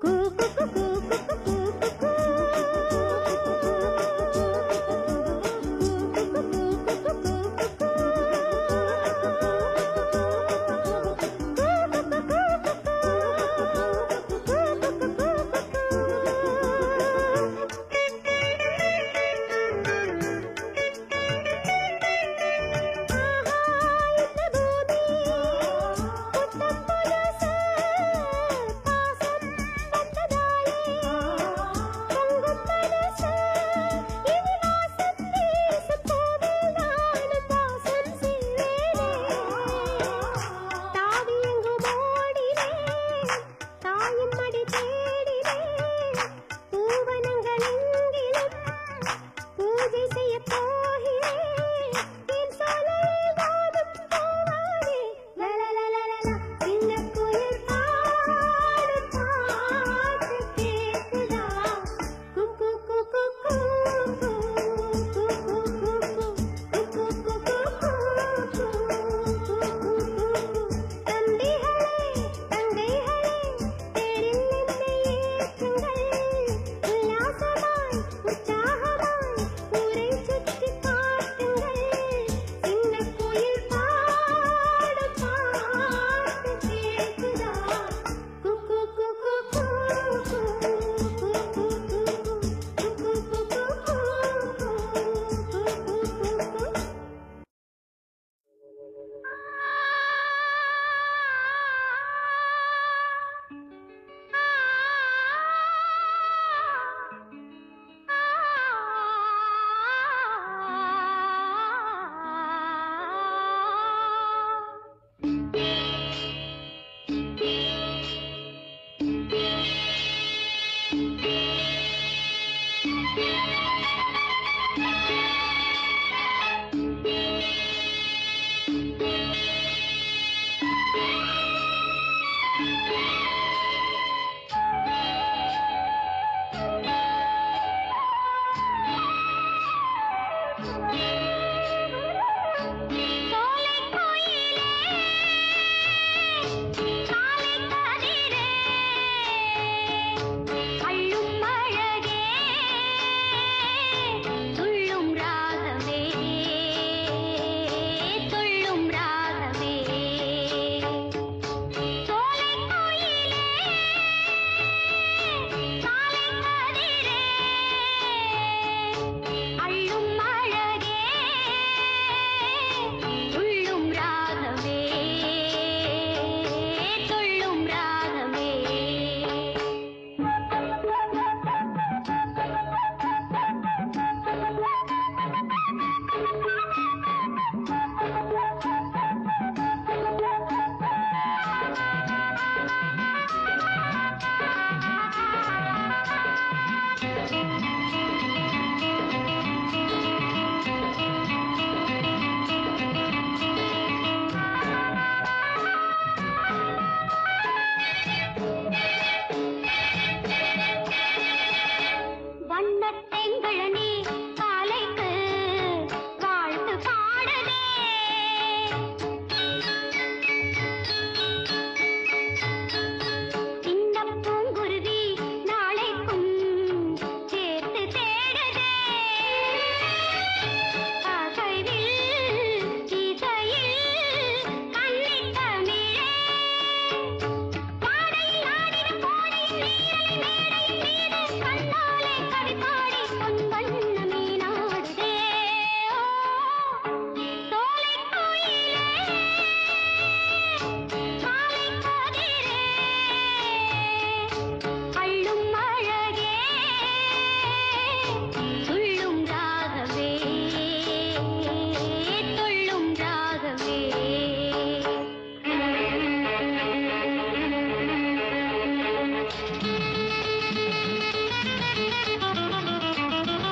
ஆ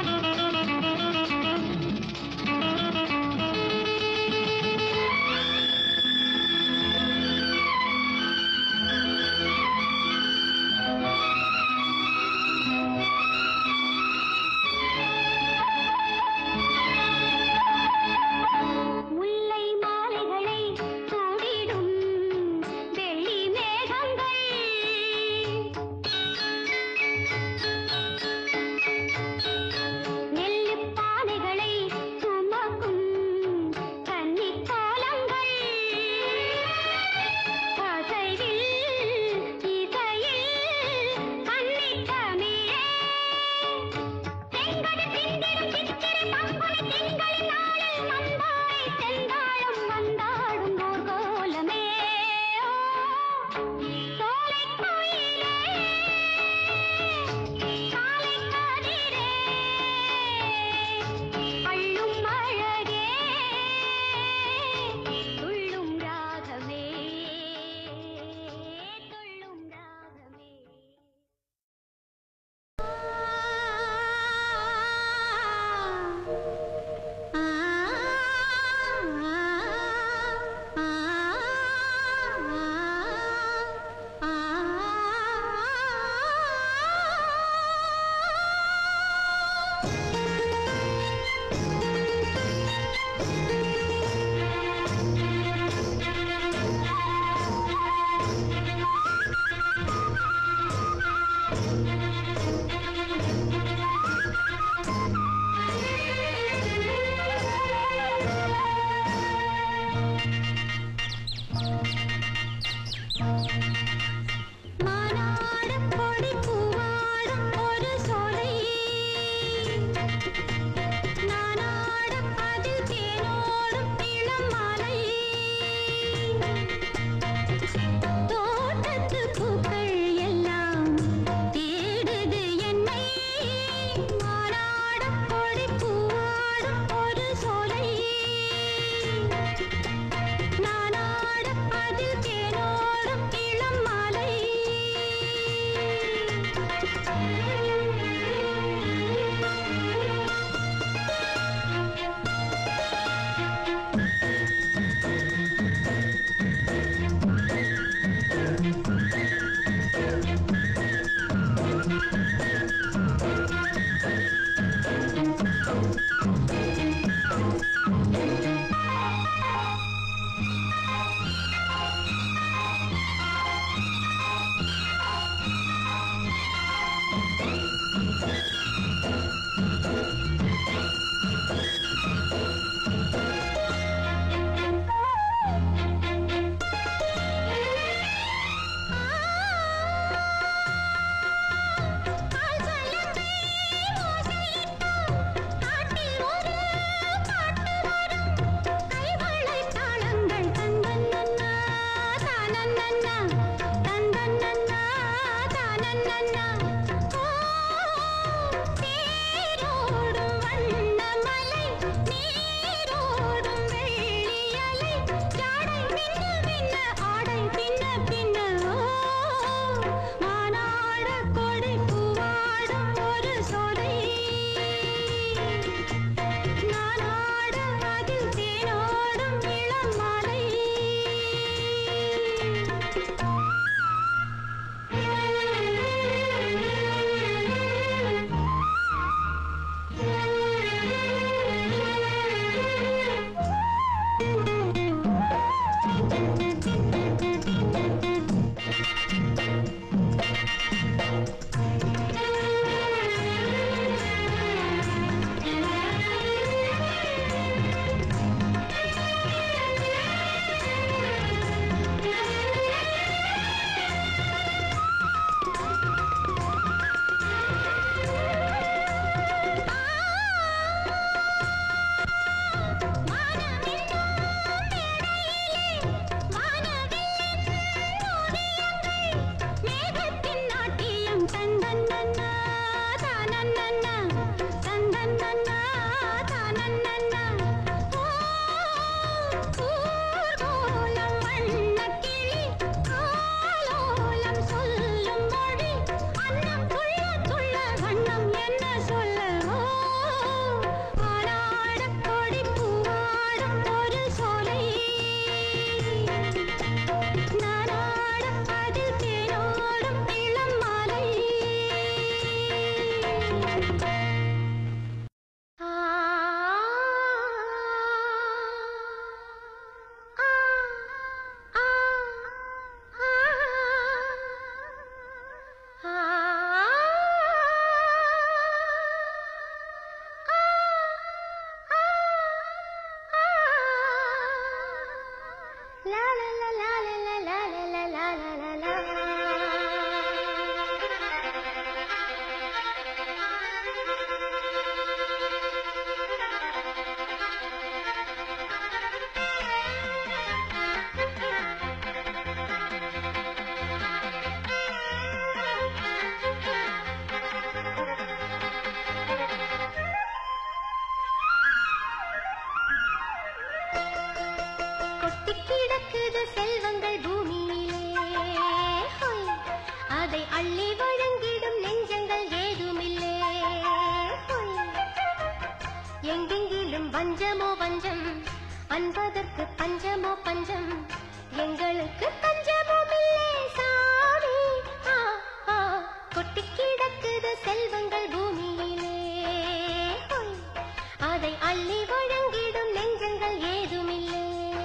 அள்ளி வழங்கிடும் நெஞ்சங்கள் ஏதுமில்லே பொய். எங்கெங்கிலும் வஞ்சமோ வஞ்சம் அன்பதற்கு பஞ்சமோ பஞ்சம் எங்களுக்கு பஞ்சமும் இல்லை சாமி ஆ, ஆ, கொட்டி கிடக்குது செல்வங்கள் பூமியிலே ஹொய். அதை அள்ளி வழங்கிடும் நெஞ்சங்கள் ஏதுமில்லை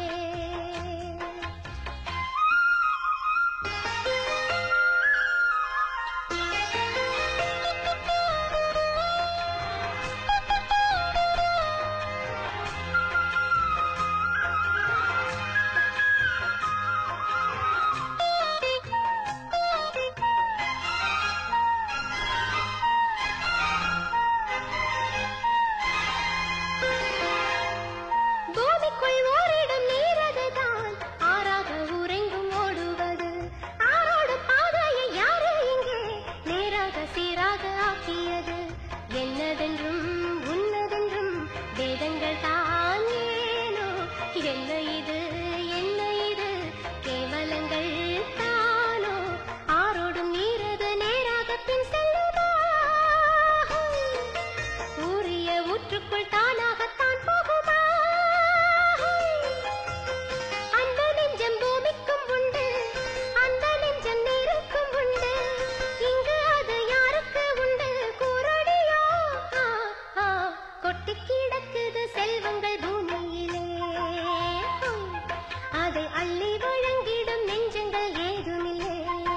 பூமிக்குள் ஓரிடும் நீரதுதான் ஆறாக உறைங்கும் ஓடுவது ஆரோடும் பாதையை யாரு இங்கே நேராக சீராக ஆக்கியது என்னதென்றும் உன்னதென்றும் வேதங்கள் தான் ஏனோ என்ன இது என்ன இது கேவலங்கள் தானோ ஆரோடும் நீரது நேராக பின் செல்லுமா ஊறிய ஊற்றுக்குள் தானாகத்தான் போகுமா அந்த நெஞ்சம் பூமிக்கும் உண்டு அந்த நெஞ்சம் நீருக்கும் உண்டு இங்கு அது யாருக்கு உண்டு கூறடியோ ஆ, ஆ, கொட்டி கிடக்குது செல்வங்கள் பூமியிலே அதை அள்ளி வழங்கிடும் நெஞ்சங்கள் ஏதுமில்லை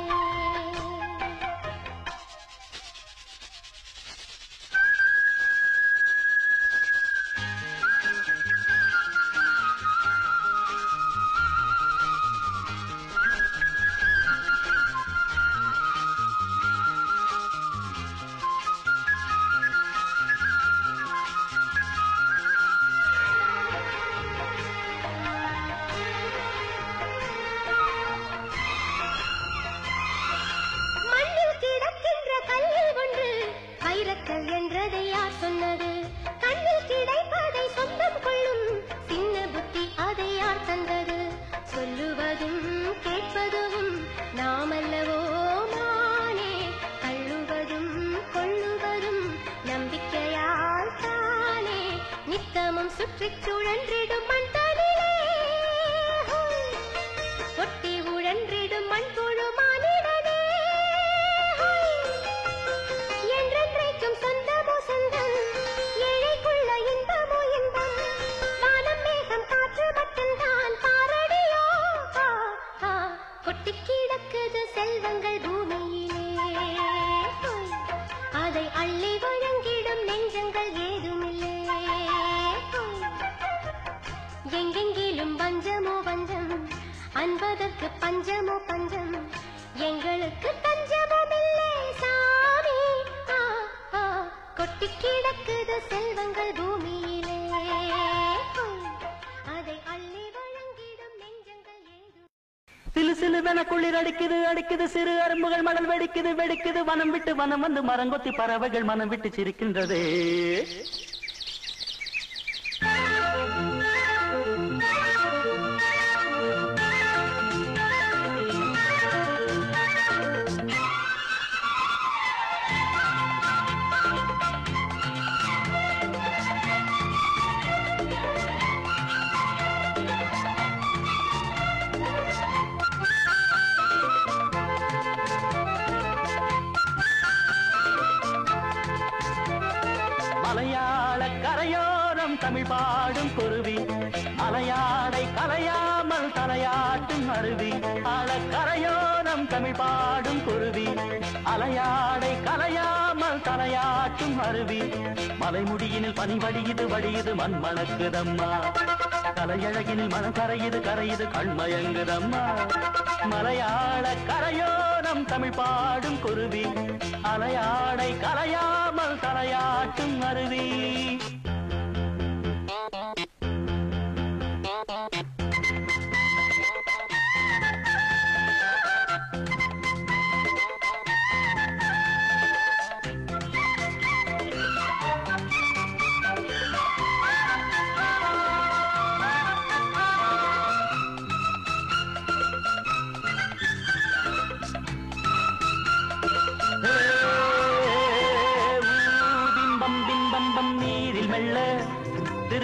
மண்ணில் கிடக்கின்ற கல்லில் ஒன்று வைரக்கல் என்றதை யார் சொன்னது கண்ணில் கிடைப்பதை சொந்தம் கொள்ளும் சின்ன புத்தி அதை யார் தந்தது சொல்லுவதும் கேட்பதும் நாமல்லவோ மானே தள்ளுவதும் கொள்ளுவதும் நம்பிக்கையால் தானே நித்தமும் சுற்றிச் சுழன்றிடும் மண் தனிலே ஒட்டி உழன்றிடும் மண்புழு மானிடனே என்றென்றைக்கும் சொந்தமோ சொந்தம் ஏழைக்குள்ள இன்பமோ இன்பம் வானம் மேகம் காற்று மட்டும்தான் பாரடியோ ஆ, ஆ, கொட்டி கிடக்குது செல்வங்கள் பூமியிலே அதை அள்ளி வழங்கிடும் நெஞ்சங்கள் ஏதுமில்லை எங்கெங்கிலும் பஞ்சமோ பஞ்சம் அன்பதற்கு பஞ்சமோ பஞ்சம் எங்களுக்கு பஞ்சமும் இல்லை சாமி ஆ, ஆ, கொட்டி கிடக்குது செல்வங்கள் பூமியிலே அதை அள்ளி வழங்கிடும் நெஞ்சங்கள் ஏதும் சிலு சிலுவென குளிர் அடிக்குது அடிக்குது சிறு அரும்புகள் மடல் வெடிக்குது வெடிக்குது வனம் விட்டு வனம் வந்து மரங்கொத்தி பறவைகள் மனம் விட்டு சிரிக்கின்றதே மலையாள கரையோரம் தமிழ் பாடும் குருவி அலையாடை கலையாமல் தலையாட்டும் அருவி ஆழ கரையோரம் தமிழ் பாடும் குருவி அலையாடை கலையாமல் தலையாட்டும் அருவி மலைமுடியினில் பனி வடியுது வடியுது மண் மணக்குதம்மா கலையழகினில் மனம் கரையுது கரையுது கண்மயங்குதம்மா மலையாள கரையோரம் தமிழ் பாடும் குருவி அலையாடை கலையாமல் தலையாட்டும் அருவி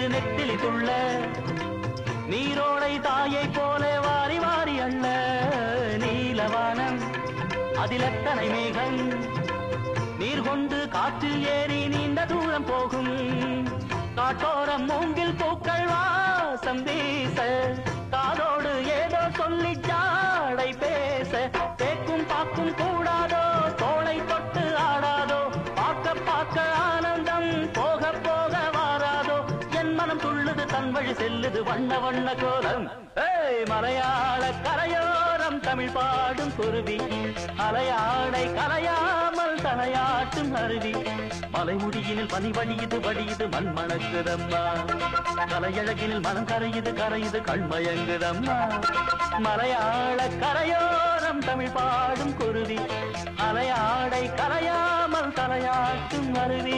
சிறு நெத்திலி துள்ள நீரோடை தாயை போல வாரி வாரி அள்ள நீலவானம் அதில் எத்தனை மேகம் நீர் கொண்டு காற்றில் ஏறி நீண்ட தூரம் போகும் காட்டோரம் மூங்கில் பூக்கள் வாசம் வீச காதோடு ஏதோ சொல்லி ஜாடை பேச தேக்கும் பாக்கும் கூடாதோ தோளை தொட்டு ஆடாதோ பார்க்க பார்க்க ஆனந்தம் போக போக வாராதோ என் மனம் துள்ளுது தன் வழி செல்லுது வண்ண வண்ண கோலம் ஏய் மலையாள கரையோரம் தமிழ் பாடும் குருவி அலையாடை கலையாமல் தலையாட்டும் அருவி மலைமுடியினில் பனி வடியுது வடியுது மண் மணக்குதம்மா கலையழகினில் மனம் கரையுது கரையுது கண்மயங்குதம்மா மலையாள கரையோரம் தமிழ் பாடும் குருவி அலையாடை கலையாமல் தலையாட்டும் அருவி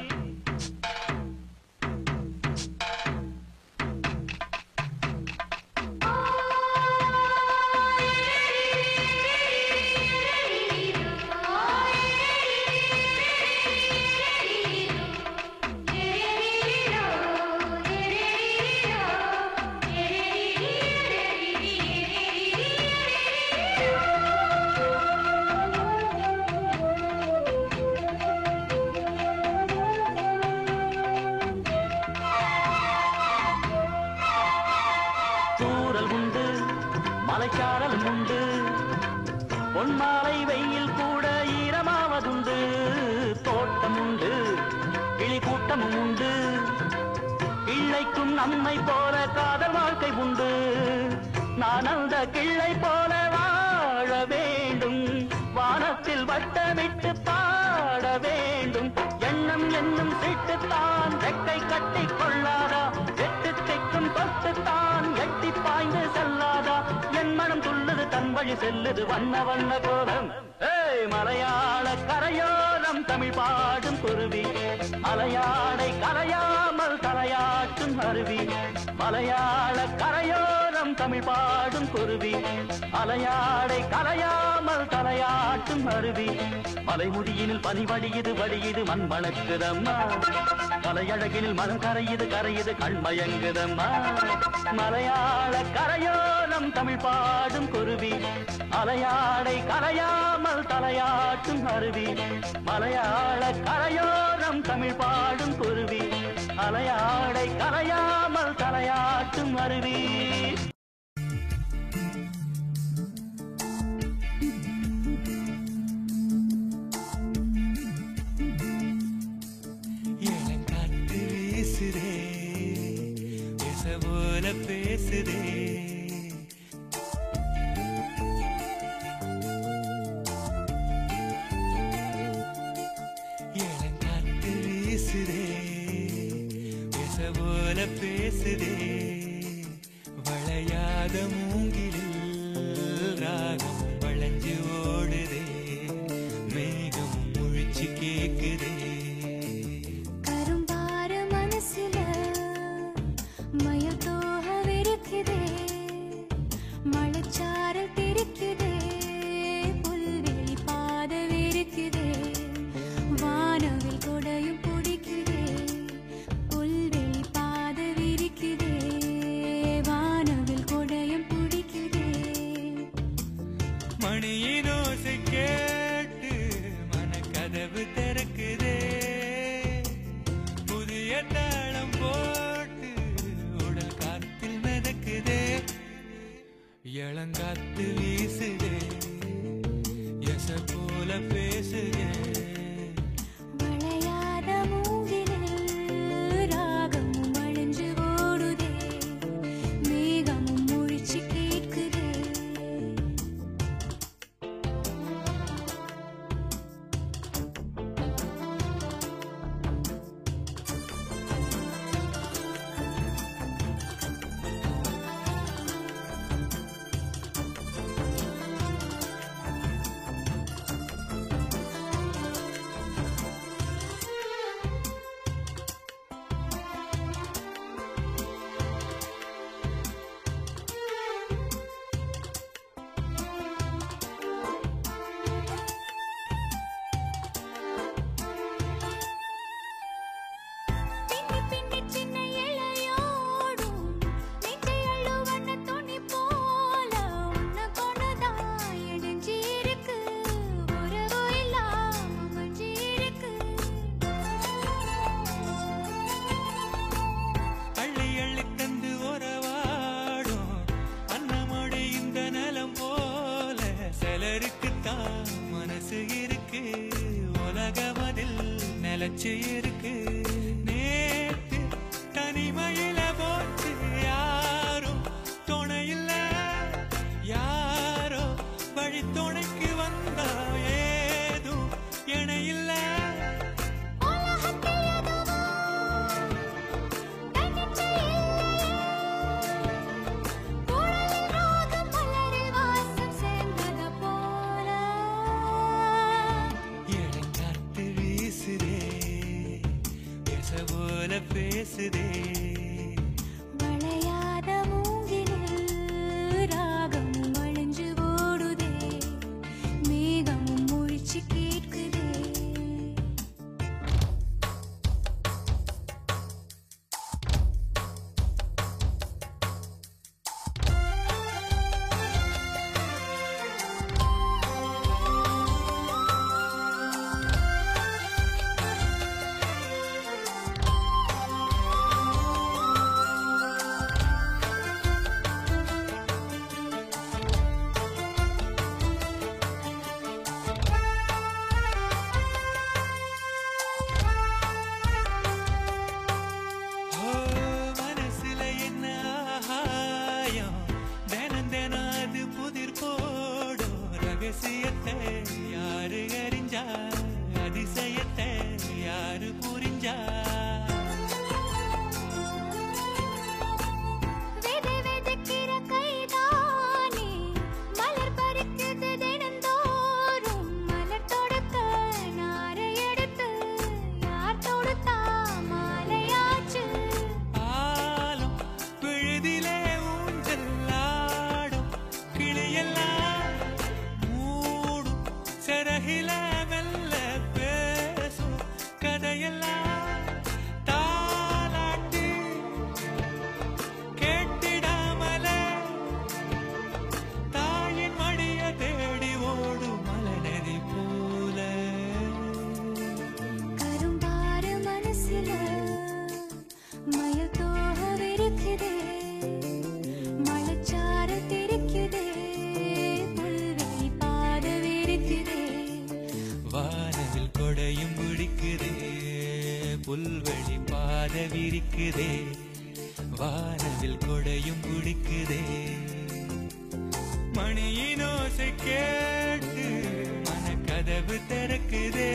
தூரல் உண்டு மலைச்சாரல் உண்டு பொன்மாலை வெயில் கூட ஈரமாவதுண்டு தோட்டம் உண்டு கிளி கூட்டமும் உண்டு கிள்ளைக்கும் நம்மை போல காதல் வாழ்க்கை உண்டு நான் அந்த கிள்ளை போல வாழ வேண்டும் வானத்தில் வட்டமிட்டு பாட வேண்டும் எண்ணம் என்னும் சீட்டுத்தான் ரெக்கை கட்டி கொள்ளாதா எட்டு திக்கும் தொட்டுத்தான் எட்டி பாய்ந்து செல்லாதா என் மனம் துள்ளுது தன் வழி செல்லுது வண்ண வண்ண கோலம் ஏய் மலையாள கரையோரம் தமிழ் பாடும் குருவி மலையாடை கரையாமல் தலையாட்டும் அருவி மலையாள கரையோரம் தமிழ் பாடும் குருவி அலையாடை கலையாமல் தலையாட்டும் அருவி மலைமுடியினில் பனி வடியுது வடியுது மண் மணக்குதம்மா கலையழகினில் மனம் கரையுது கரையுது கண்மயங்குதம்மா மலையாள கரையோரம் தமிழ் பாடும் குருவி அலையாடை கலையாமல் தலையாட்டும் அருவி மலையாள கரையோரம் தமிழ் பாடும் குருவி அலையாடை கலையாமல் தலையாட்டும் அருவி இளங்காற்று வீசுதே பேச போல பேசுதே இளங்காற்று வீசுதே பேச போல பேசுதே வளையாத மூங்கிலில் ராகம் வளைஞ்சு ஓடுதே மேகம் முழிச்சு கேக்குதே கரும்பார மனசுல மயத்தோக விருக்குதே மழைச்சாரல் தெரிக்குதே புல்வெளி பாத விருக்குதே வானவில் கொடையும் பிடிக்குதே புல்வெளி பாத விரிக்குதே வானவில் கொடையும் பிடிக்குதே மணியின் ஓசை கேட்டு மனக்கதவு திறக்குதே புதிய தாளம் போட்டு உடல் காத்தில் மிதக்குதே இளங்காத்து வீசுதே எச போல பேசுதே வளையாத மூங்கிலில் ராகமும் வளைஞ்சு ஓடுதே மேகமும் முழிச்சு கேட்குதே இளங்காத்து நிலச்சு இருக்கு நேத்து தனிமையில போச்சு யாரும் துணையில்ல யாரோ வழி துணைக்கு வந்தா ஏதும் இணையில்ல இளங்காத்து வீசுதே பேச போல பேசுதே கேட்குதே ஓ மனசுல என்ன ஆகாயம் தினம் தினம் அது புதிர் போடும் ரகசியத்தை யாரு அறிஞ்சா அதிசயத்தை யாரு புரிஞ்சா விதை விதைக்கிற கைதானே மலர் பறிக்குது தினந்தோறும் மலர் தொடுக்க நாரை எடுத்து யார் தொடுத்தா மாலையாச்சு ஆலம் விழுதிலே ஊஞ்சல் ஆடும் கிளியெல்லாம் மூடும் சிறகில மெல்ல பேசும் கதையெல்லாம் தாலாட்டு கேட்டிடாமலே தாயின் மடிய தேடி ஓடும் மலநதி போல கரும்பாறு மனசுல மயில் தோக விரிக்குதே மழைச்சாறு தெரிக்குதே புல்வெளி பாத விரிக்குதே வானவில் கொடையும் பிடிக்குதே புல்வெளி பாத விரிக்குதே வானவில் கொடையும் பிடிக்குதே மணியின் ஓசை கேட்டு மனக்கதவு திறக்குதே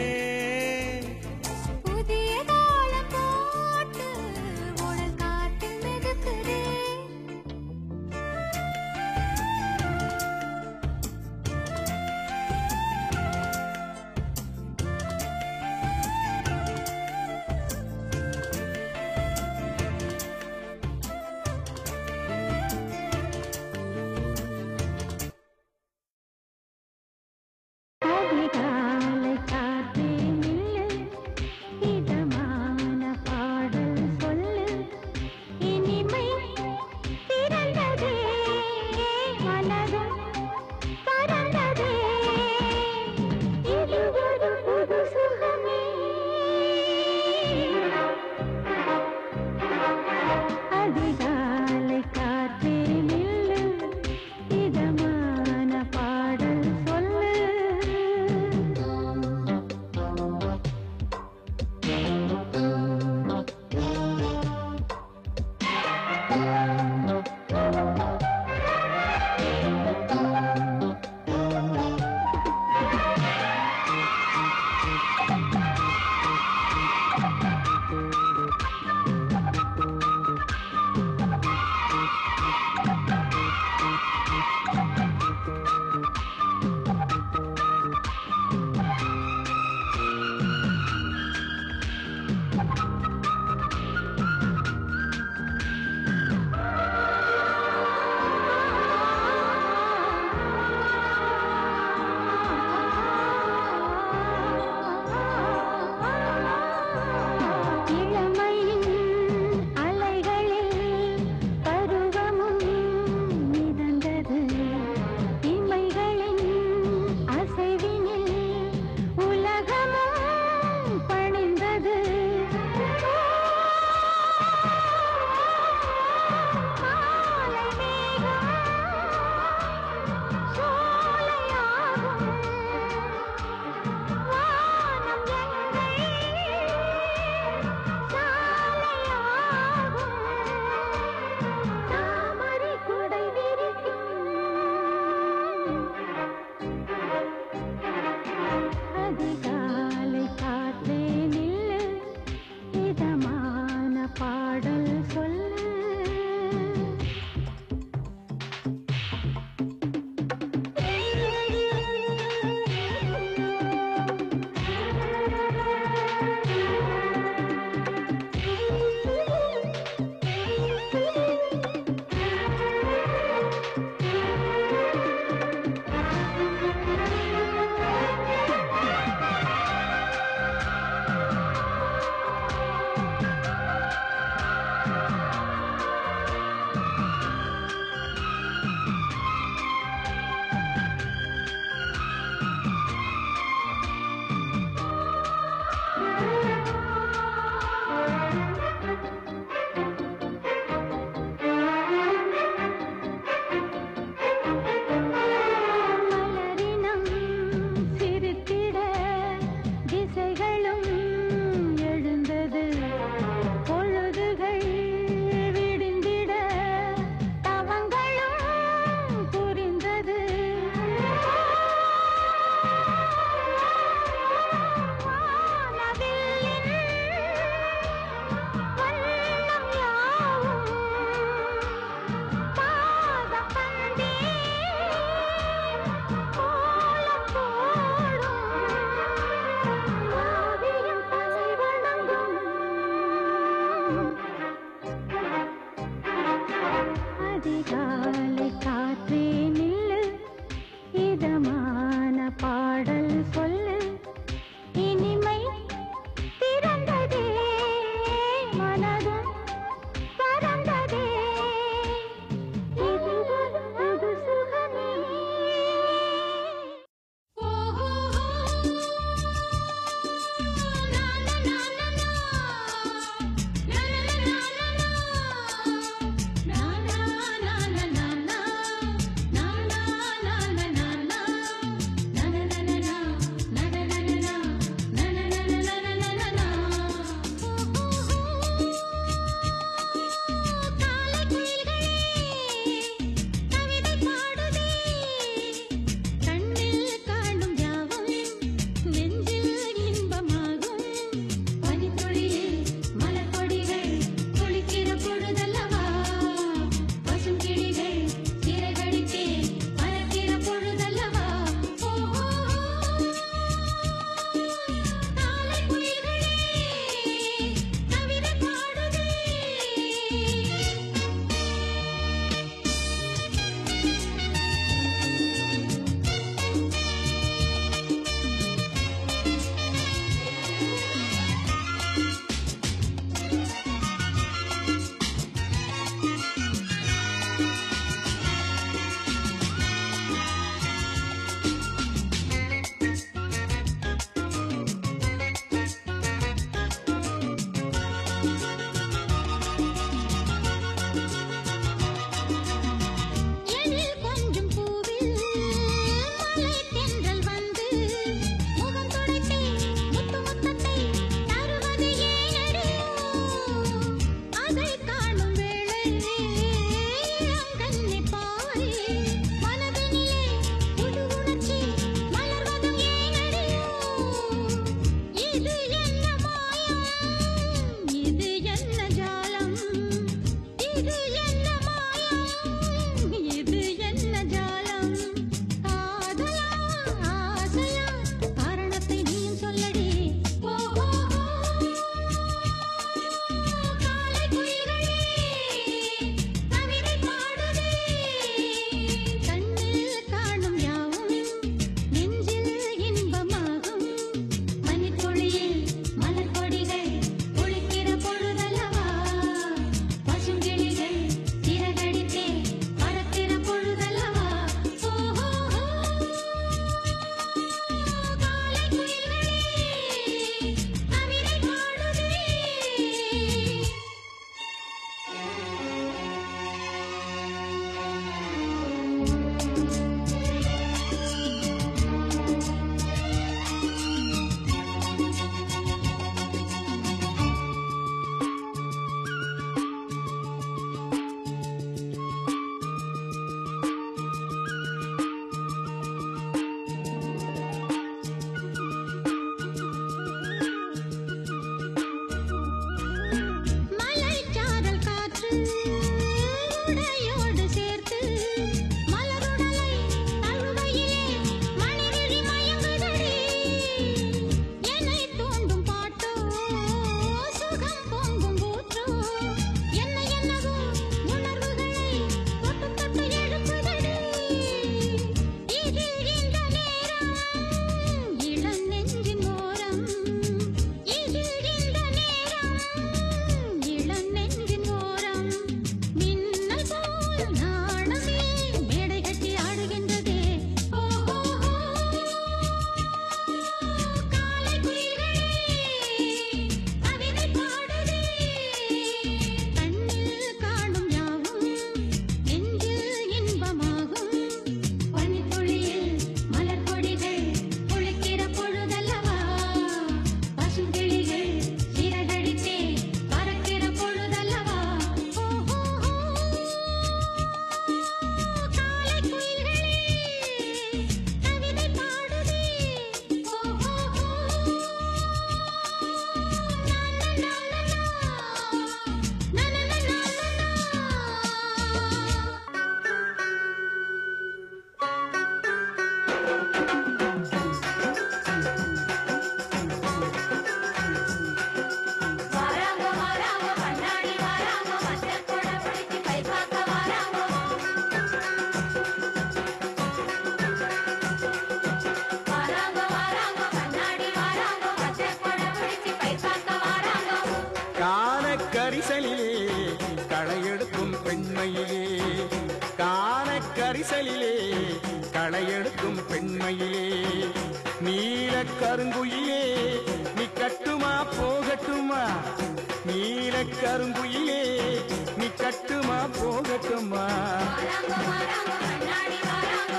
கரிசலிலே களையெடுக்கும் பெண்மையிலே காண கரிசலிலே களையெடுக்கும் பெண்மையிலே நீல கருங்குயிலே நீ கட்டுமா போகட்டுமா நீல கருங்குயிலே நீ கட்டுமா போகட்டுமா வாராங்கோ வாராங்கோ கண்ணாடி வாராங்கோ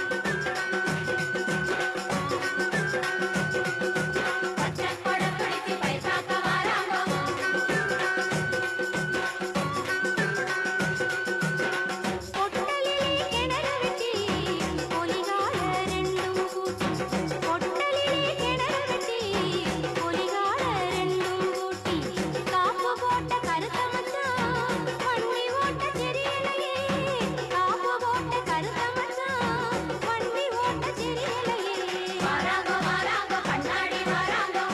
பச்சை கொடை பிடிச்சு பைசாக்க வாராங்கோ பொட்டலிலே கிணறு வெட்டி பொலிகால ரெண்டும் கூட்டி பொட்டலிலே கிணறு வெட்டி பொலிகால ரெண்டும் கூட்டி காப்பு போட்ட கருத்த மச்சான் வண்டி ஓட்ட தெரியலையே காப்பு போட்ட கருத்த மச்சான் வண்டி ஓட்ட தெரியலையே வாராங்கோ வாராங்கோ கண்ணாடி வாராங்கோ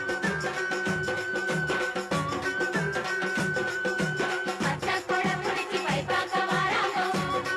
பச்சை கொடை பிடிச்சு பைசாக்க வாராங்கோ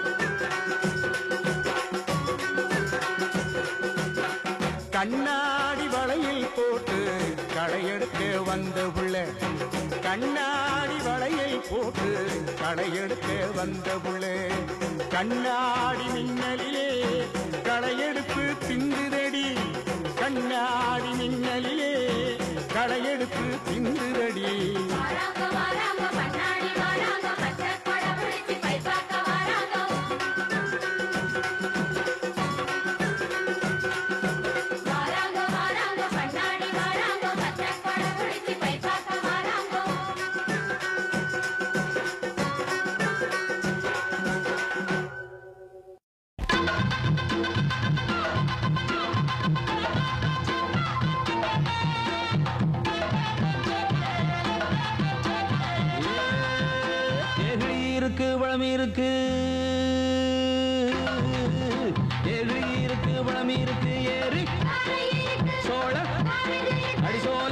கண்ணாடி வளையில் போட்டு களையெடுக்க வந்த புள்ள கண்ணாடி வளையில் போட்டு களையெடுக்க வந்த புள்ள கண்ணாடி மின்னலிலே களையெடுப்பு திந்துதடி கண்ணாடி மின்னலிலே களையெடுப்பு திந்துதடி வாராங்கோ வாராங்கோ கண்ணாடி வாராங்கோ பச்சை கொடை பிடிச்சு பைசாக்க வாராங்கோ வாராங்கோ வாராங்கோ கண்ணாடி வாராங்கோ பச்சை கொடை பிடிச்சு பைசாக்க வாராங்கோ ஏழு இருக்கு வளம் இருக்கு ஏழு இருக்கு வளம் இருக்கு ஏறி சோழ அடி சோழ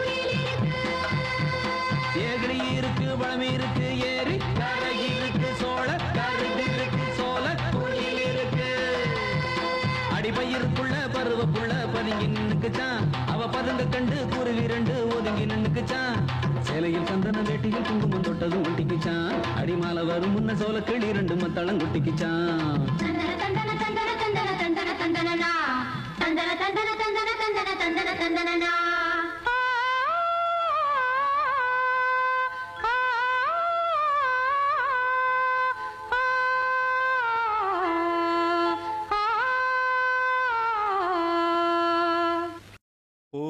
ஏழு இருக்கு வளம் இருக்கு ஏறி கரை இருக்கு சோழ கருது இருக்கு சோழ குயில் இருக்கு அடிபயிருக்குள்ள பருவப்புள்ள பதுங்கி நின்னுக்குச்சான் அவ பதுங்க கண்டு குருவி ரெண்டு ஒதுங்கி நின்னுக்குச்சான் சேலையில் சந்தன வேட்டியில் குங்குமம் தொட்டதும் ஒட்டிக்குச்சான் அடிமால வரும் முன்ன சோல கிளி ரெண்டு மத்தளம் குட்டிக்குச்சான் தந்தன தந்தன தந்தன தந்தன தந்தன தந்தனனா தந்தன தந்தன தந்தன தந்தன தந்தன தந்தனனா ஓ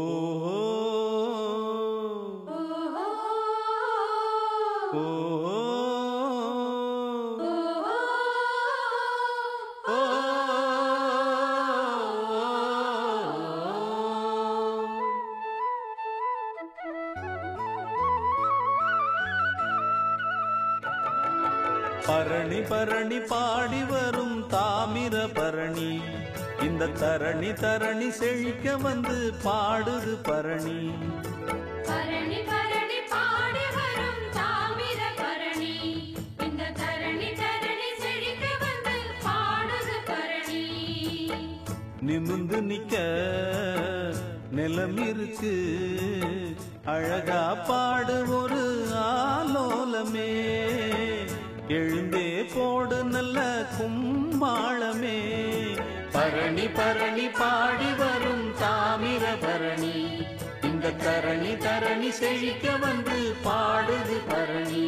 ஓ பரணி பரணி பாடி வரும் தாமிர பரணி இந்த தரணி தரணி செழிக்க வந்து பாடுது பரணி பரணி பரணி பாடி வரும் தாமிர பரணி இந்த தரணி தரணி செழிக்க வந்து பாடுது பரணி நிமிந்து நிக்க நிலம் இருக்கு அழகா பாடு ஒரு ஆலோலமே எழுந்தே போடு நல்ல கும்மாளமே பரணி பரணி பாடி வரும் தாமிர பரணி இந்த தரணி தரணி செழிக்க வந்து பாடுது பரணி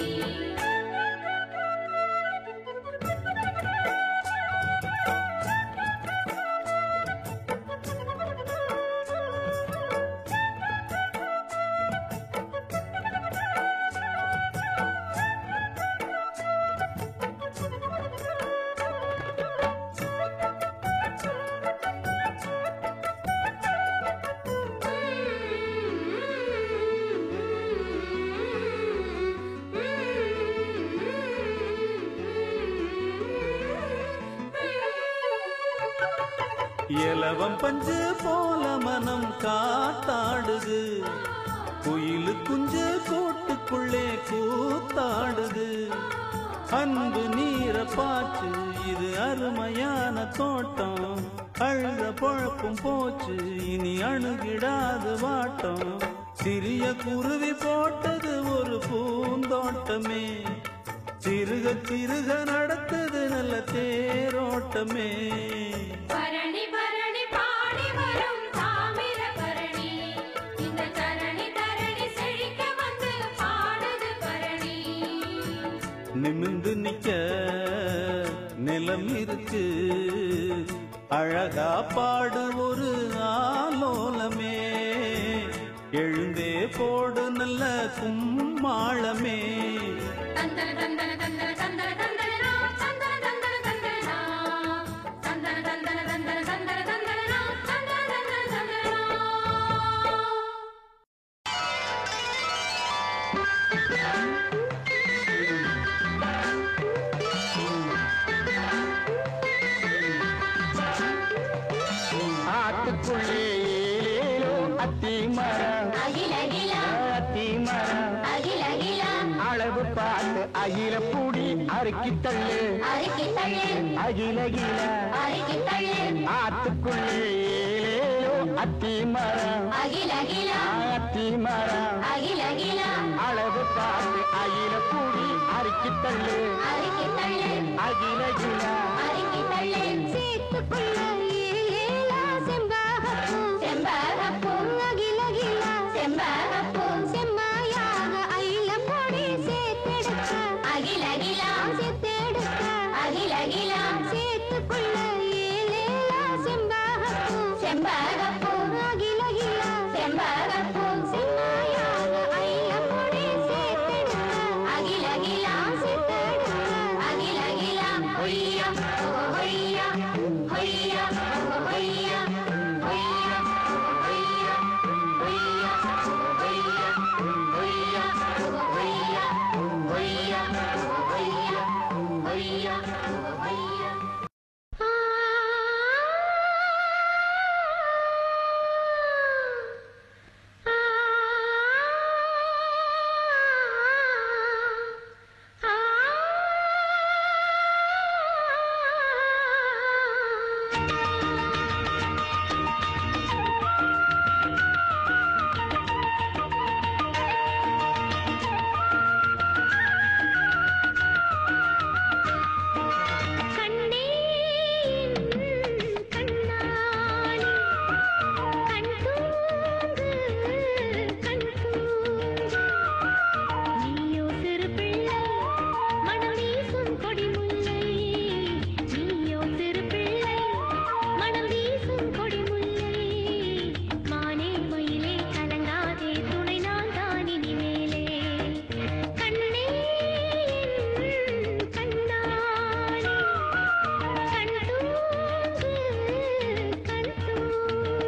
இலவம் பஞ்சு போல மனம் காத்தாடுது குயிலு குஞ்சு கூட்டுக்குள்ளே கூத்தாடுது அன்பு நீர பாச்சு இது அருமையான தோட்டம் அழுத பொழப்பும் போச்சு இனி அணுகிடாது வாட்டம் சிறிய குருவி போட்டது ஒரு பூந்தோட்டமே சிறுக சிறுக நடத்தது நல்ல தேரோட்டமே பரணி பரணி பாடி வரும் தாமிர பரணி இந்த தரணி தரணி செழிக்க வந்து பாடுது பரணி நிமிந்து நிக்க நிலம் இருக்கு அழகா பாடு ஒரு ஆலோலமே எழுந்தே போடு நல்ல கும்மாளமே தந்தன தந்தன தந்தன தந்தன தந்தனா தந்தன தந்தன தந்தனா தந்தன தந்தன தந்தன தந்தன தந்தனா தந்தன தந்தன தந்தனா ஆத்துக்குள்ளே ஏலேலோ அத்தி மரம் அகில அகில அத்தி மரம் அகில அகில அளவு பார்த்து அகில பூடி அறுக்கி தள்ளு அரிக்கி தள்ளு அகில கில அரிக்கி தள்ளு ஆத்துக்குள்ளே ஏலேலோ அத்தி மரம் அகில அகில அத்தி மரம் அகில அகில அளவு பார்த்து அகில பூடி அறுக்கி தள்ளு அரிக்கி தள்ளு அகில கில அரிக்கி தள்ளு சேத்துக்குள்ள ஏலேலா செம்பகப்பூ செம்பகப்பூ அகில அகில செம்பகப்பூ செம்மாயாக அயில பொடி சேத்தெடுக்க அகில அகில சேத்தெடுக்க அகில அகில சேத்துக்குள்ள ஏலேலா செம்பகப்பூ செம்பகப்பூ அகில அகில செம்பகப்பூ செம்மாயாக அயில பொடி சேத்தெடுக்க அகில அகில சேத்தெடுக்க அகில அகில ஹொய்யா ஹொய்யா ஹொய்யா ஹொய்யா ஹொய்யா ஹொய்யா ஹொய்யா ஹொய்யா ஹொய்யா ஹொய்யா ஹொய்யா ஹொய்யா ஹொய்யா கண்ணே கண்ணானே கண் தூங்கு கண் தூங்கு நீயோ சிறு பிள்ளை மனம் வீசும் கொடிமுல்லை நீயோ சிறு பிள்ளை மனம் வீசும் கொடிமுல்லை மானே மயிலே கலங்காதே துணை நான் தான் இனிமேலே கண்ணே கண்ணானே கண் தூங்கு கண் தூங்கு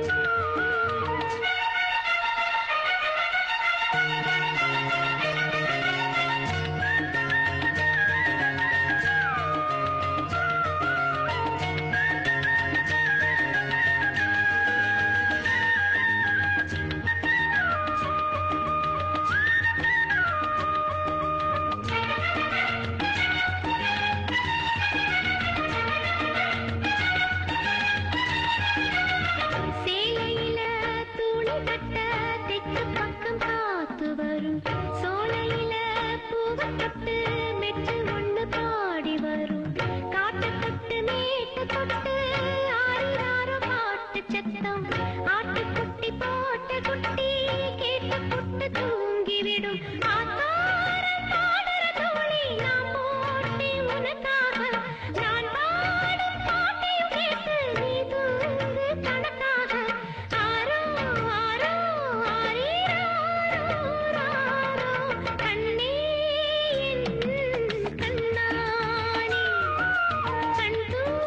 சேலையில தூணி கட்ட தெற்கு பக்கம் காத்து வரும் சோலையில பூவை தொட்டு மெச்சு ஒண்ணு பாடி வரும் காட்டு தொட்டு மேட்டு தொட்டு ஆறிராரோ பாட்டு சத்தம் ஆட்டுக்குட்டி போட்ட குட்டி கேட்டு புட்டு தூங்கிவிடும் ஆத்தாரம் பாடுற தோழி நான் போட்டேன் உனக்காக நான் பாடும் பாட்டையும் கேட்டு நீ தூங்கு கணக்காக ஆரோ ஆரோ ஆரீராரோ ராரோ கண்ணே என் கண்ணானே கண்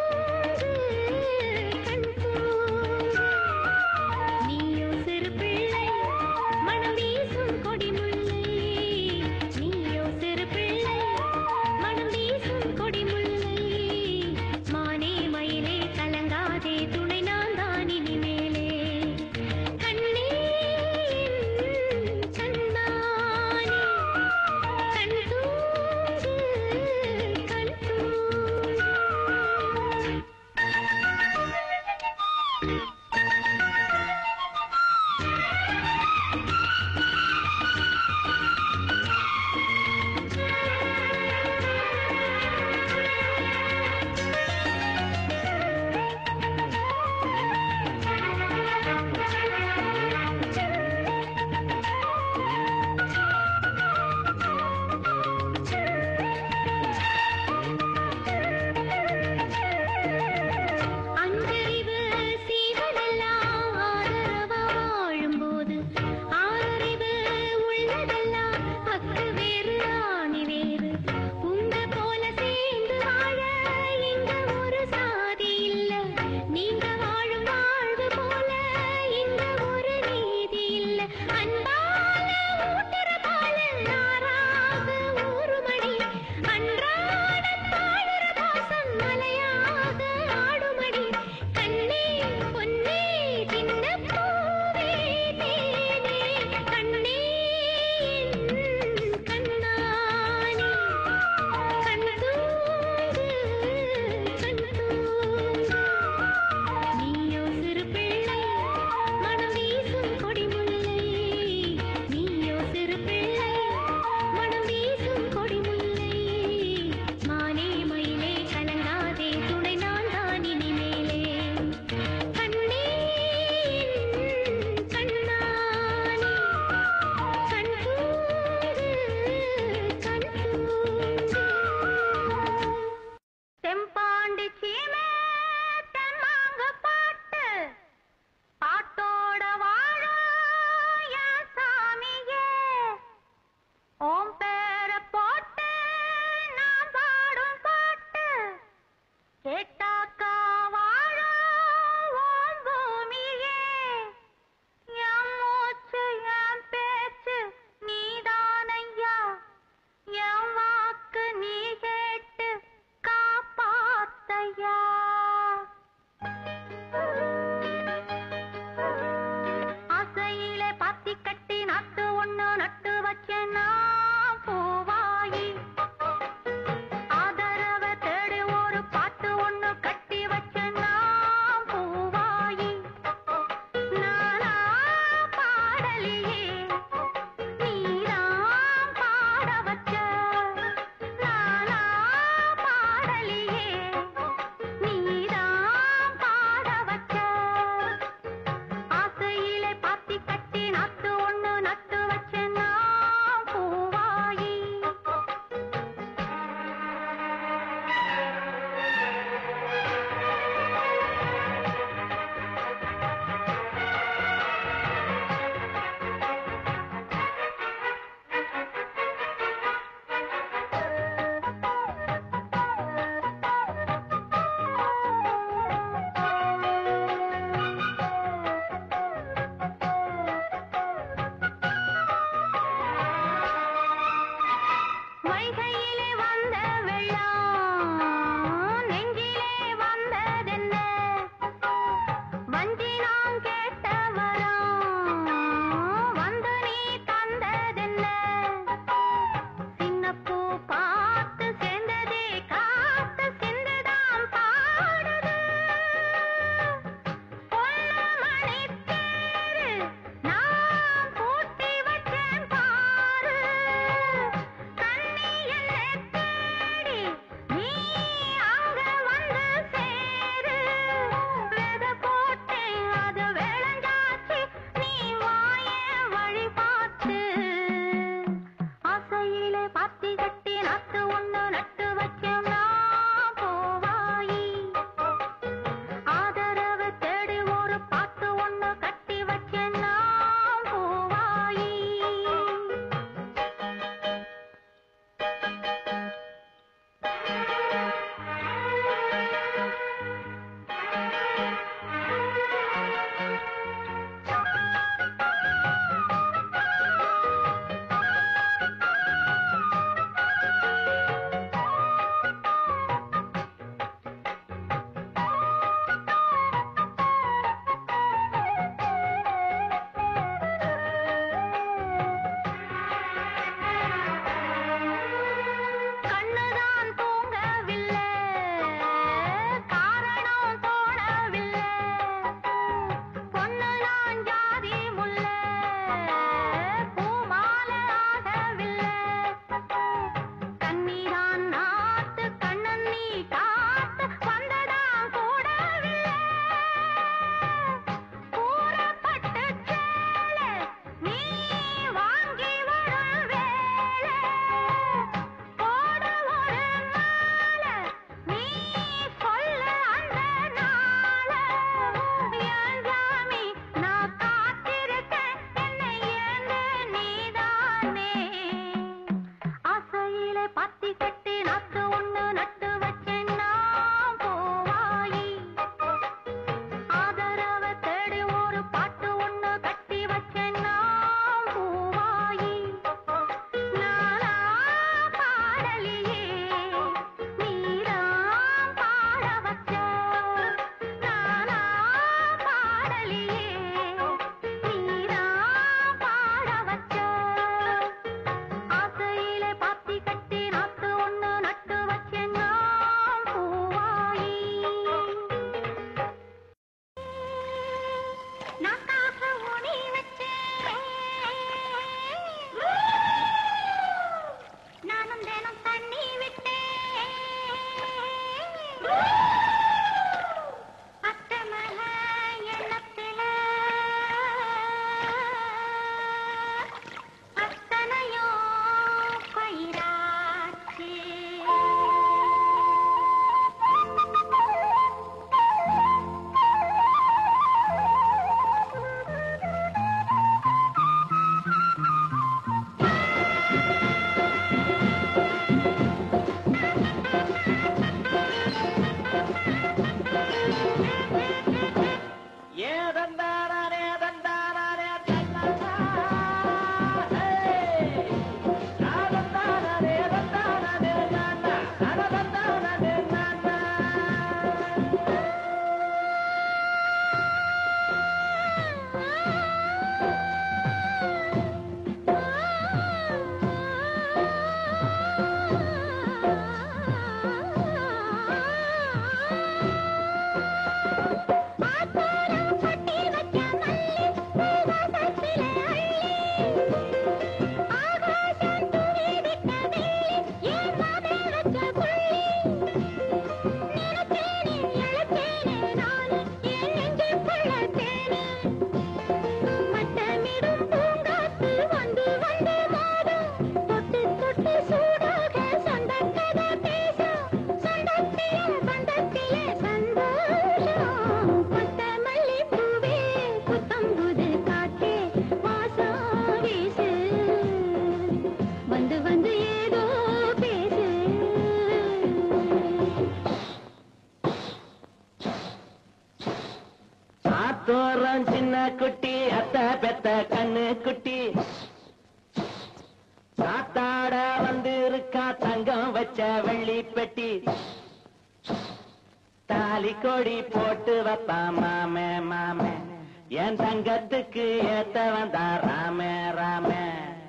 தூங்கு கண் தூங்கு நீயோ சிறு பிள்ளை பாத்தி கட்டி நாத்து ஒண்ணு நட்டு வச்சேன் நான் பூவாயி ஆதரவ தேடி ஒரு பாட்டு ஒண்ணு கட்டி வச்சேன் நான் பூவாயி நானா பாடலியே நீதான் பாட வச்ச நானா பாடலியே நீதான் பாட வச்ச ஆசையிலே பாத்தி கட்டி நாத்து ஒண்ணு பெத்த கண்ணு குட்டி காத்தாட வந்து இருக்கா தங்கம் வச்ச வெள்ளி பெட்டி தாலி கொடி போட்டு வைப்பா மாமே மாமே என் தங்கத்துக்கு ஏத்த வந்தா ராமே ராமே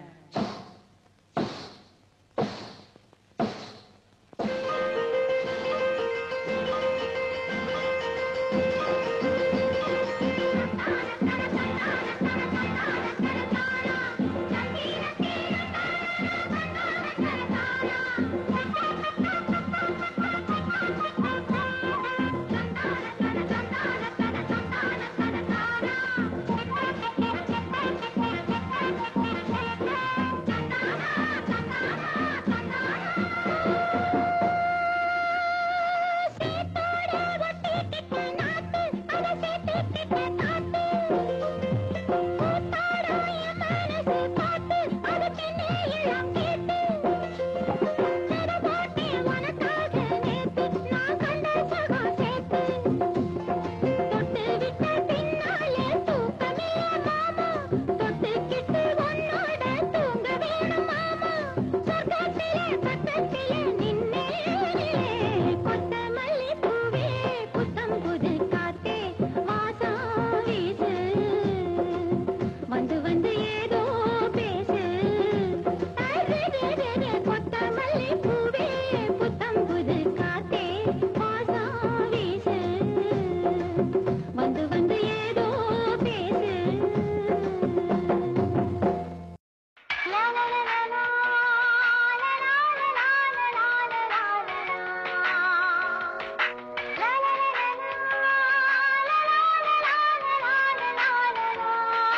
வந்து வந்து ஏதோ பேசு கொத்தமல்லி பூவே புத்தம் புது காத்தே வாசம் வீசு வந்து வந்து ஏதோ பேசு லா லா லா லா லா, லா லா லா லா லா லா லா லா. லா லா லா லா லா, லா லா லா லா லா லா லா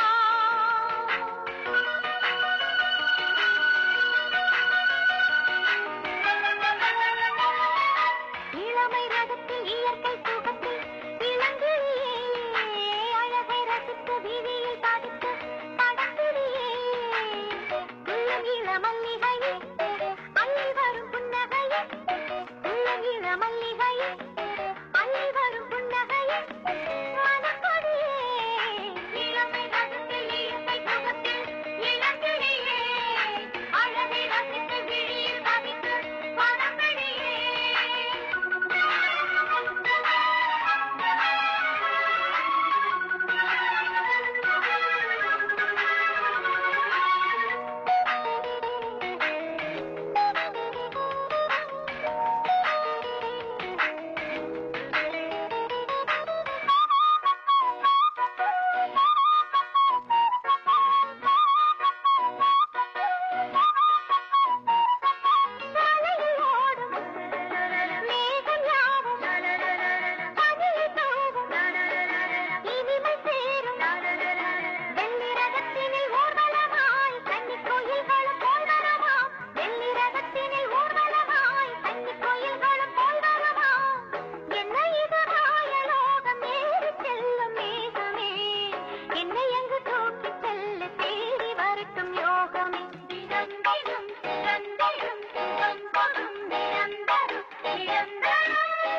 இளமை ரகத்தில் இயற்கை சுகத்தில் இளங்கிளியே அழகை ரசித்து வீதியில் பாதித்து படத்திலேயே உள்ளம் இள மல்லிகையே அள்ளி வரும் புன்னகையே உள்ளம் இள மல்லிகையே அள்ளி வரும் புன்னகையே மனக்கொடியே இளமை ரகத்தில் இயற்கை சுகத்தில் இளங்கிளியே அழகை ரசித்து விழியில் பாதித்து மேகம் யாவும் பனியை தூவும் இனிமை சேரும் வெள்ளி ரகத்தினில் ஊர்வலமாய் கன்னிக் கோயில்களும் போய் வரமாம் வெள்ளி ரகத்தினில் ஊர்வலமாய் கன்னிக் கோயில்களும் போய் வரமாம் என்ன இது ராயலோகம் ஏறி செல்லும் மேகமே என்னை அங்கு தூக்கி செல்ல தேடி வரட்டும் யோகமே தினம் தினம் திறந்திடும் சுகம் கொடும் நிரந்தரம் நிரந்தரம்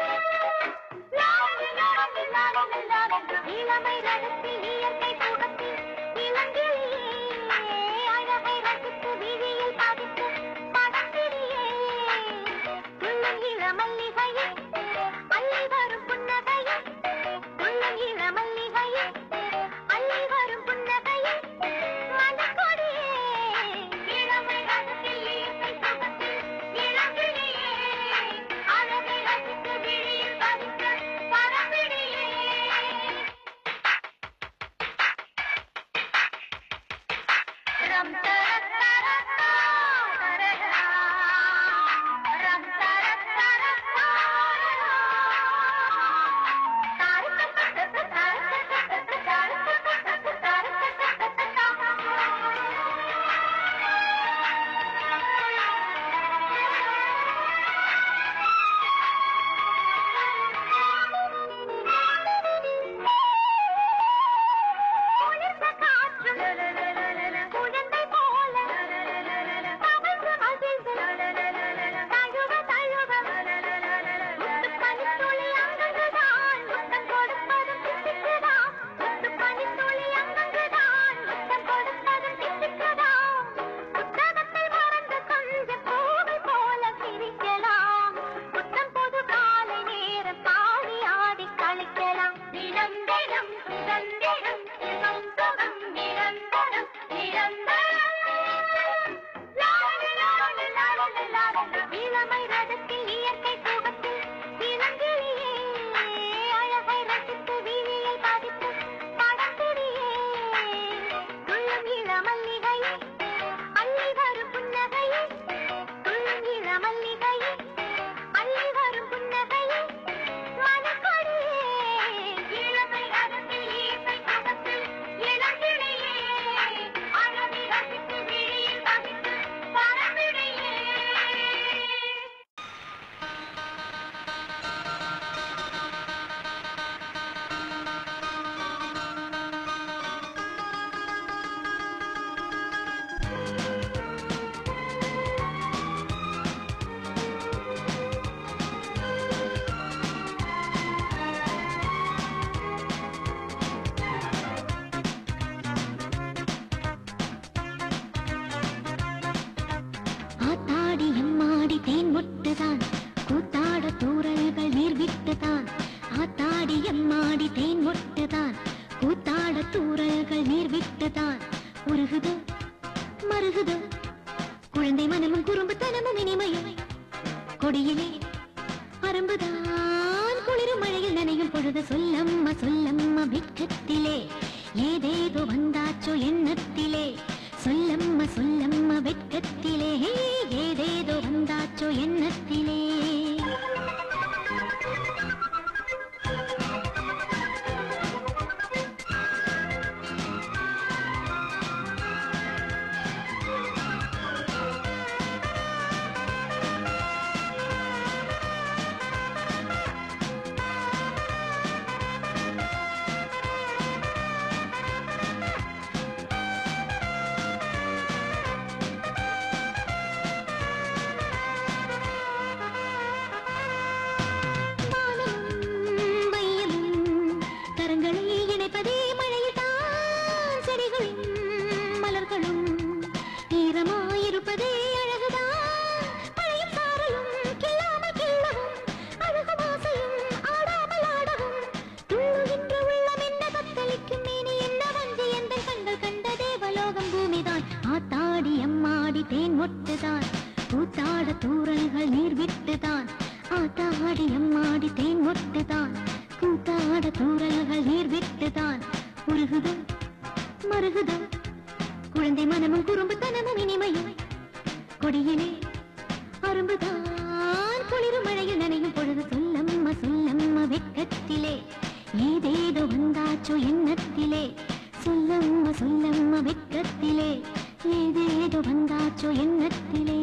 இளமை ரகத்தில் இயற்கை சுகத்தில் இளங்கிளியே அழகை ரசித்து விழியில் பாதித்து படத்திலேயே உள்ளம் இள மல்லிகையே அள்ளி வரும் புன்னகையே உள்ளம் இள மல்லிகையே அள்ளி வரும் புன்னகையே மனக்கொடியே இளமை ரகத்தில் இயற்கை சுகத்தில் இளங்கிளியே அழகை ரசித்து விழியில் பாதித்து படத்திலேயே ரம் தரத்தரத்தா, தரரா. ரம் தரத்தரத்தா, தாரத்தத்தத்தத்த, தாரத்தத்தத்த, தாரத்தத்தத்த, குளிர்ந்த காற்று குழந்தை போல இளமை ரதத்தில் இயற்கை சுகத்தில் இளங்கிளியே அழகை ரசித்து வீதியை பாதித்து படத்திரியே துள்ளும் இளமல்லிகையே அள்ளி வரும் புன்னகையே துள்ளும் இளமல்லிகையே அள்ளி வரும் புன்னகையே மனக்கொடியே இளமை ரதத்தில் இயற்கை சுகத்தில் இளங்கிளியே அழகை ரசித்து வீதியில் பாதித்து படத்திரியே ஆத்தாடி எம்மாடி தேன் முட்டுதான் கூத்தாட தூரல்கள் நீர் விட்டுதான் ஆத்தாடி எம்மாடி தேன் முட்டுதான் கூத்தாட தூரல்கள் நீர் விட்டுதான் உருகுது மருகுது குழந்தை மனமும் குறும்புத்தனமும் இனிமையும் கொடியிலே அரும்புதான் குளிரும் மழையில் நனையும் பொழுது சொல்லம்மா சொல்லம்மா வெட்கத்திலே ஏதேதோ வந்தாச்சோ எண்ணத்திலே சொல்லம்மா சொல்லம்மா வெட்கத்திலே ஏதேதோ வந்தாச்சோ எண்ணத்திலே வானமும் மையமும் கரங்களை இணைப்பதே மழையில் தான் செடிகளும் மலர்களும் ஈரமாயிருப்பதே அழகுதான் மழையும் சாரலும் கில்லாமல் கிள்ளவும் அழகு வாசையும் ஆடாமல் ஆடவும் துள்ளுகின்ற உள்ளம் என்ன தத்தளிக்கும் மேனி என்ன வஞ்சி எந்த கண்கள் கண்ட தேவலோகம் பூமிதான் ஆத்தாடி அம்மாடி தேன் மொட்டுதான் கூத்தாட தூரல்கள் நீர் விட்டுதான் ஆத்தாடி அம்மாடி தேன் மொட்டுதான் கூத்தாட தூரல்கள் நீர் விட்டுதான் உருகுது மருகுது குழந்தை மனமும் குறும்புத்தனமும் இனிமையும் கொடியிலே அரும்புதான் குளிரும் மழையில் நனையும் பொழுது சொல்லம்மா சொல்லம்மா வெட்கத்திலே ஏதேதோ வந்தாச்சோ எண்ணத்திலே சொல்லம்மா சொல்லம்மா வெட்கத்திலே ஏதேதோ வந்தாச்சோ எண்ணத்திலே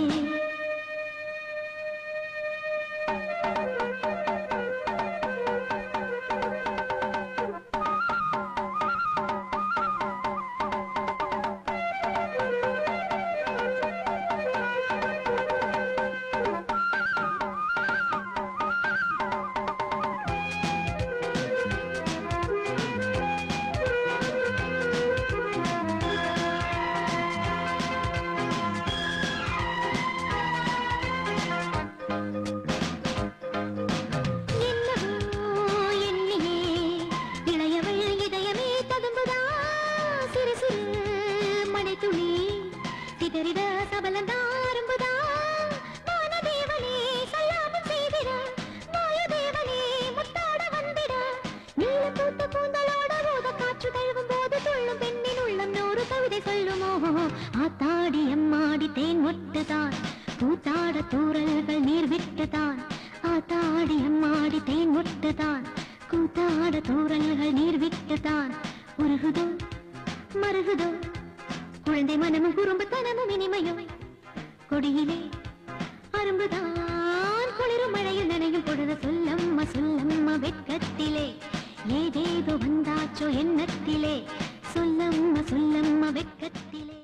என்னவோ எண்ணியே இளையவள் இதயமே ததும்புதா சிறு சிறு மழைத்துளி சிதறிட சபலந்தா அரும்புதா வானதேவனே சொல்லாமல் செய்திட வாயுதேவனே முத்தாட வந்திட நீல பூத்த கூந்தலோட ரோத காற்று தழுவும் போது துள்ளும் பெண்ணின் உள்ளம் நூறு கவிதை சொல்லுமோ ஆத்தாடி அம்மாடி தேன் மொட்டுதான் கூத்தாட தூரல்கள் நீர் விட்டுதான் ஆத்தாடி அம்மாடி தேன் மொட்டுதான் கூத்தாட தூரல்கள் நீர் விட்டுதான் உருகுதோ மருகுதோ குழந்தை மனமும் குறும்புத்தனமும் இனிமையும் கொடியிலே அரும்புதான் குளிரும் மழையில் நனையும் பொழுது சொல்லம்மா சொல்லம்மா வெட்கத்திலே ஏதேதோ வந்தாச்சோ எண்ணத்திலே சொல்லம்மா சொல்லம்மா வெட்கத்திலே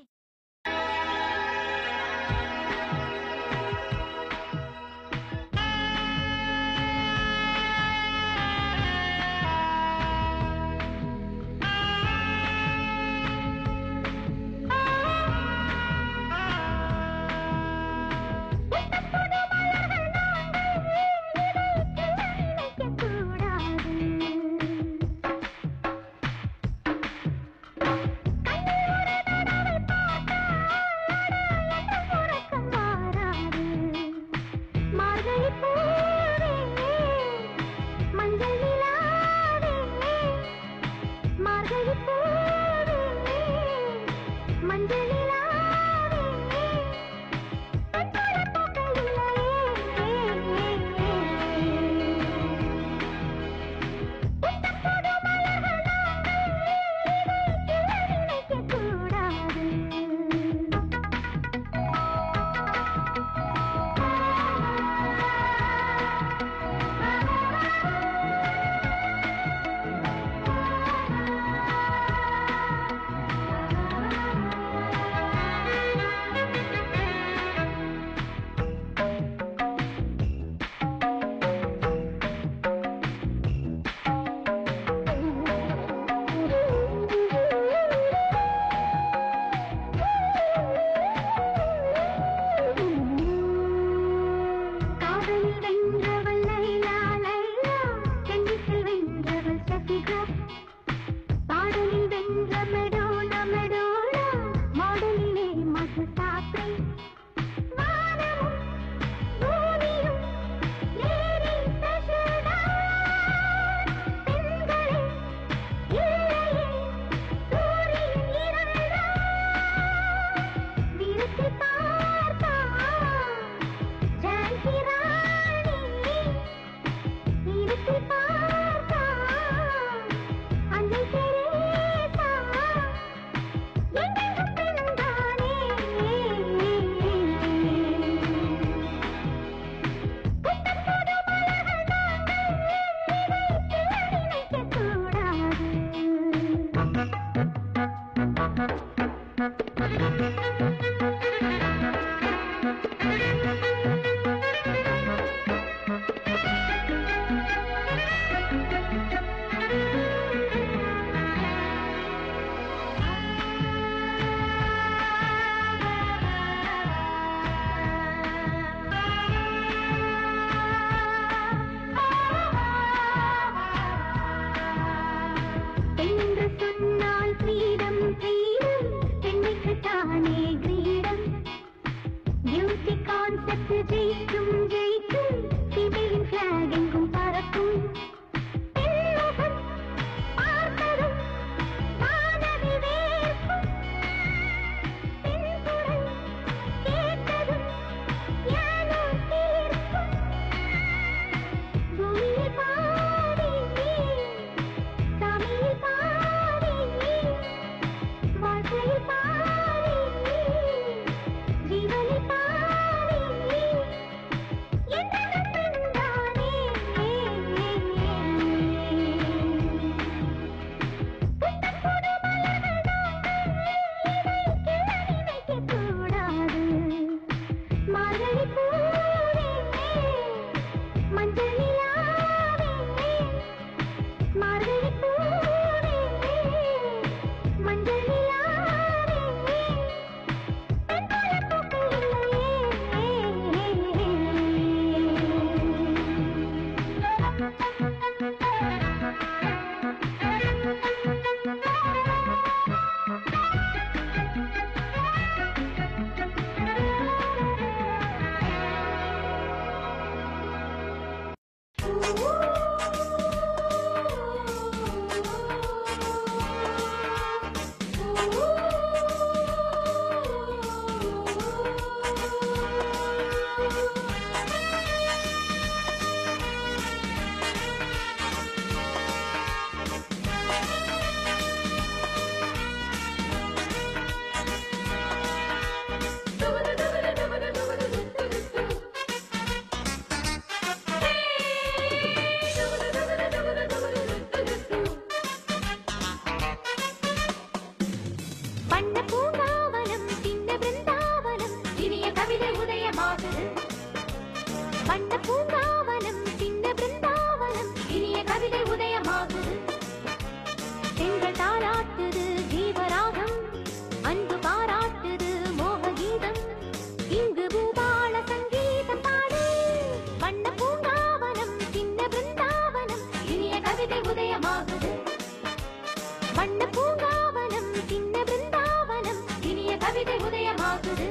கூடாது வண்ண பூங்காவனம் சின்ன பிருந்தாவனம் இனிய கவிதை உதயமாகுது பெண்கள் தாராட்டுது ஜீவராகம் அன்பு பாராட்டுது மோக கீதம் இங்கு பூபால சங்கீதம் பாடு வண்ண பூங்காவனம் சின்ன பிருந்தாவனம் இனிய கவிதை உதயமாகுது வண்ண பூங்காவனம் சின்ன பிருந்தாவனம் இனிய கவிதை உதயமாகுது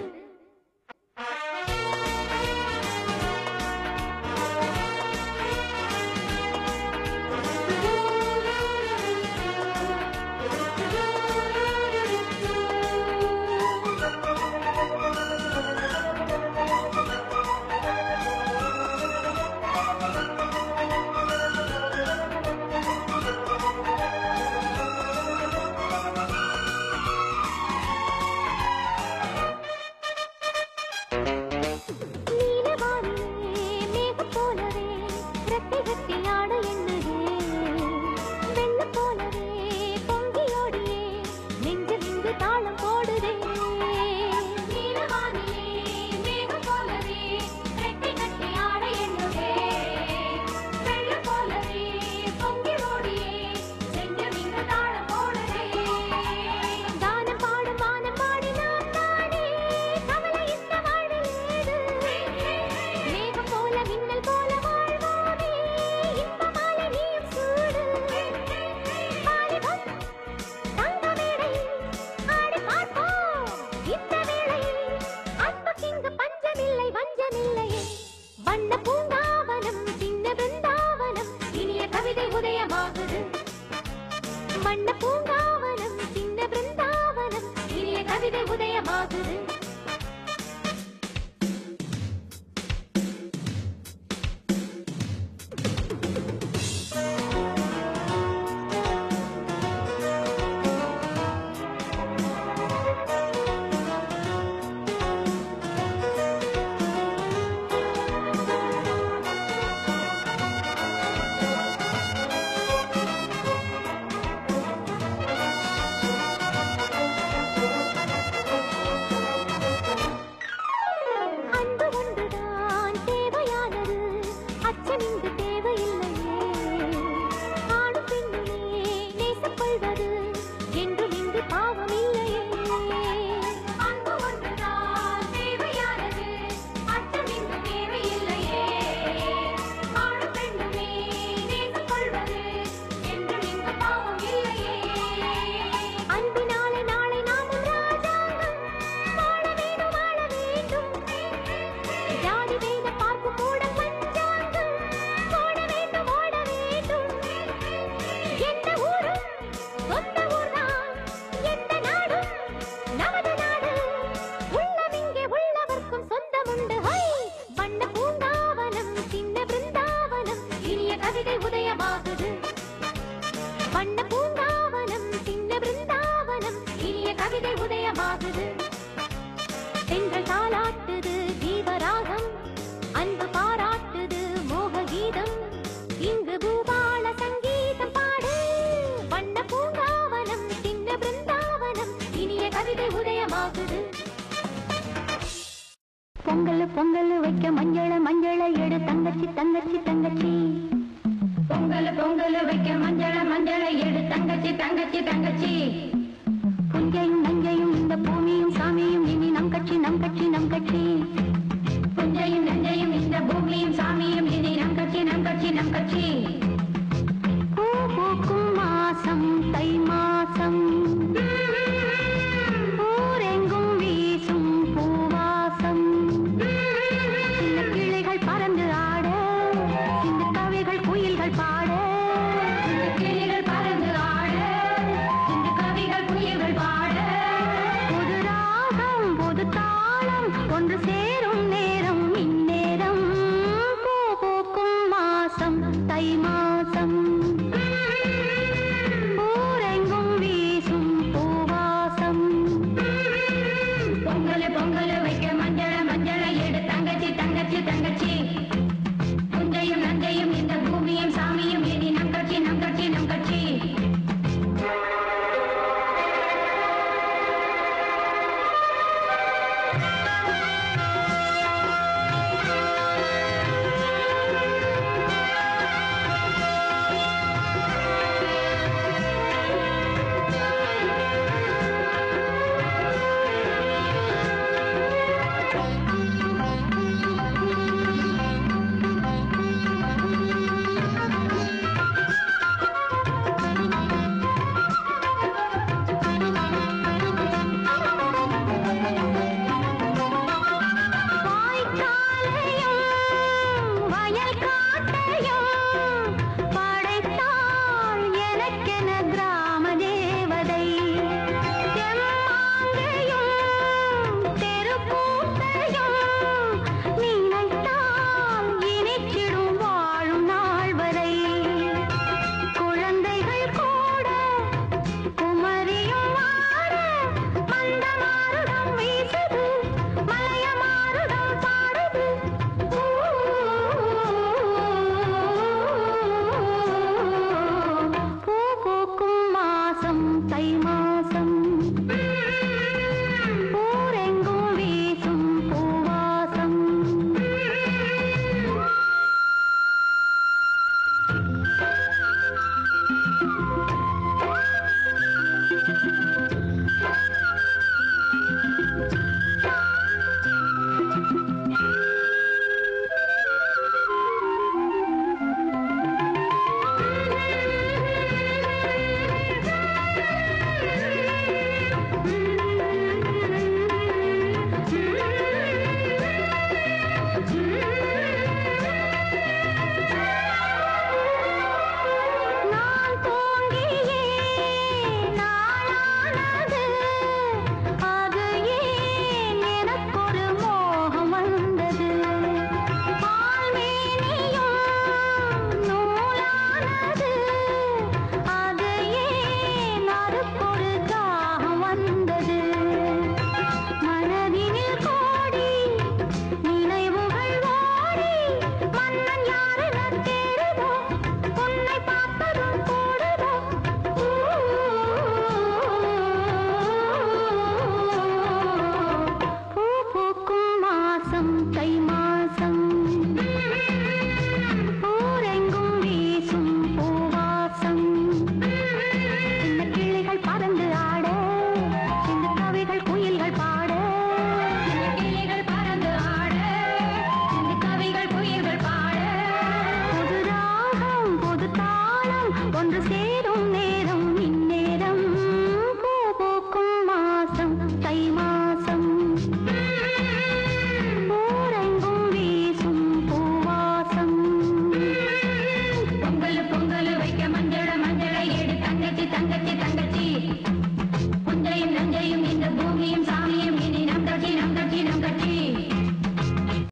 நீலவானிலே மேகம் போலவே ரெட்டை கட்டி ஆட எண்ணுதே வெள்ளம் போலவே பொங்கி ஓடியே நெஞ்சில் இங்கு தாளம் போடுதே நீலவானிலே மேகம் போலவே ரெட்டை கட்டி ஆட எண்ணுதே வெள்ளம் போலவே பொங்கி ஓடியே நெஞ்சில் இங்கு தாளம் போடுதே தானம் பாடும் வானம் பாடினான் தானே கவலை இந்த வாழ்வில் ஏது மேகம் போல மின்னல் போல வாழ்வோமே இன்பமாலை நீயும் சூடு வாலிபம் தங்க மேடை ஆடி பார்ப்போம் இந்த வேளை அன்புக்கிங்கு பஞ்சமில்லை வஞ்சமில்லையே வண்ண பூங்காவனம் சின்ன பிருந்தாவனம் இனிய கவிதை உதயமாகுது வண்ண பூங்காவனம் சின்ன பிருந்தாவனம் இனிய கவிதை உதயமாகுது அன்பு ஒன்றுதான் தேவையானது அச்சம் இங்கு தேவையில்லையே ஆணும் பெண்ணுமே நேசக்கொள்வது என்றும் இங்கு பாவம் இல்லையே அன்பு ஒன்றுதான் தேவையானது அச்சம் இங்கு தேவையில்லையே ஆணும் பெண்ணுமே நேசக்கொள்வது என்றும் இங்கு பாவம் இல்லையே அன்பினாலே நாளை நாமும் ராஜாங்கம் வாழ வேண்டும் வாழ வேண்டும் ஜாதி வேத பார்க்கும் கூட பஞ்சாங்கம் ஓட வேண்டும் ஓட வேண்டும் எந்த ஊரும் சொந்த ஊர்தான் எந்த நாடும் நமது நாடு உள்ளம் இங்கே உள்ளவர்க்கும் சொந்தமுண்டு ஹை வண்ண பூங்காவனம் சின்ன பிருந்தாவனம் இனிய கவிதை உதயமாகுது வண்ண பூங்காவனம் சின்ன பிருந்தாவனம் இனிய கவிதை உதயமாகுது பெண்கள் தாளாட்டுது ஜீவராகம் அன்பு பாராட்டுது மோக கீதம் இங்கு பூபால சங்கீதம் பாடு வண்ண பூங்காவனம் சின்ன பிருந்தாவனம் இனிய கவிதை உதயமாகுது பொங்கல் பொங்கல் வைக்க மஞ்சள மஞ்சள எடு தங்கச்சி தங்கச்சி தங்கச்சி பொங்கல் பொங்கல் வைக்க மஞ்சள மஞ்சள எடு தங்கச்சி தங்கச்சி தங்கச்சி புஞ்சையும் நஞ்சையும் இந்த பூமியும் சாமியும் இனி நம் கட்சி நம் கட்சி நம் கட்சி